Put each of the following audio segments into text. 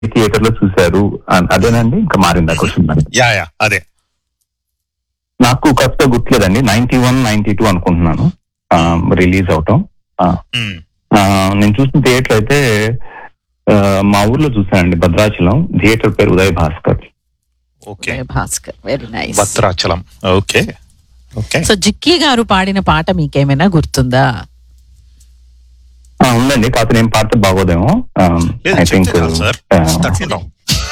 Theatre లో చూశారు అ- అదేనండి ఇంకా మారిందా క్వశ్చన్ మరి యా యా అదే నాకు కరెక్ట్ గుర్తులేదండి నైన్టీ వన్ నైన్టీ టూ అనుకుంటున్నాను రిలీజ్ అవటం ఆ, మ్మ్. ఆ, నేను చూసిన థియేటర్ అయితే ఆ, మా ఊర్లో చూసానండి భద్రాచలం థియేటర్ పేరు Uday Bhaskar okay Bhaskar very nice Bhadrachalam okay okay so Jikki garu పాడిన పాట మీకేమైనా గుర్తుందా ఆ, ఉందండి కాకపోతే నేను పాడితే బాగోదేమో లేదు ఐ థింక్ చెప్తే చాలు సార్ తట్టుకుంటాం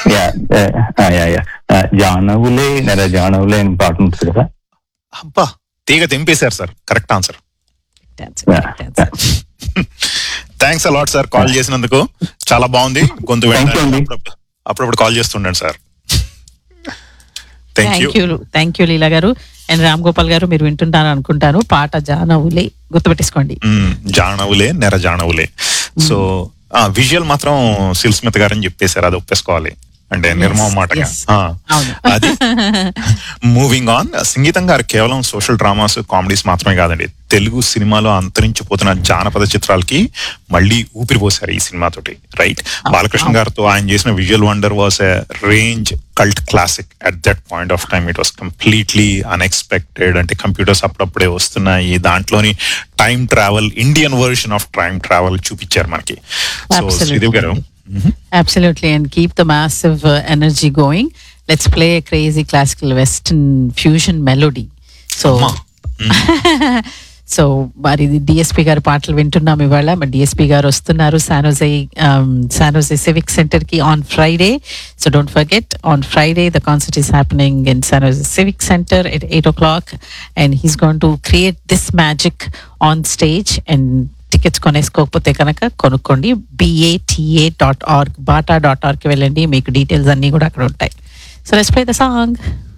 జానవులే నెల జానవులే అని పాట ఉంటుంది కదా అబ్బా తీగ తెంపేశారు sir correct answer That's Yeah, correct answer. Thanks a lot sir call చేసినందుకు చాలా బాగుంది గొంతు Thank you వెంటనే అండి. అప్పుడప్పుడు- అప్పుడప్పుడు కాల్ చేస్తుండండి sir thank you thank you thank you Leela garu and Ram Gopal గారు మీరు వింటుంటారు అనుకుంటాను పాట జానవులే గుర్తుపెట్టేసుకోండి మ్మ్. జానవులే నెర జానవులే సో విజువల్ మాత్రం సిల్ స్మిత్ గారని చెప్పేశారు అది ఒప్పేసుకోవాలి అంటే నిర్మమ మాటగా yes. ఆ, అవును అది మూవింగ్ ఆన్ సంగీతం గారు కేవలం సోషల్ డ్రామాస్ కామెడీస్ మాత్రమే కాదండి తెలుగు సినిమాలో అంతరించిపోతున్న జానపద చిత్రాలకి మళ్ళీ ఊపిరి పోశారు ఈ సినిమాతోటి రైట్ బాలకృష్ణ గారితో ఆయన చేసిన visual wonder was a range cult classic at that point of time it was completely unexpected అంటే కంప్యూటర్స్ అప్పుడప్పుడే వస్తున్నాయి దాంట్లోని time travel Indian version of time travel చూపించారు మనకి సో Absolutely. శ్రీదేవి గారు Absolutely, and keep the massive uh, energy going. Let's play a crazy classical western fusion melody. So, అమ్మా. So మరి DSP గారి పాటలు వింటున్నాం ఇవాళ మరి డిఎస్పి గారు వస్తున్నారు శానోజై శానోజై సివిక్ సెంటర్ కి on Friday so don't forget on Friday the concert is happening in San Jose civic center at eight o'clock and he's gone to create this magic on stage and tickets కొనేసుకోకపోతే కనుక కొనుక్కోండి BATA dot org BATA dot ఆర్గ్కి వెళ్ళండి మీకు details అన్నీ కూడా అక్కడ ఉంటాయి so let's play the song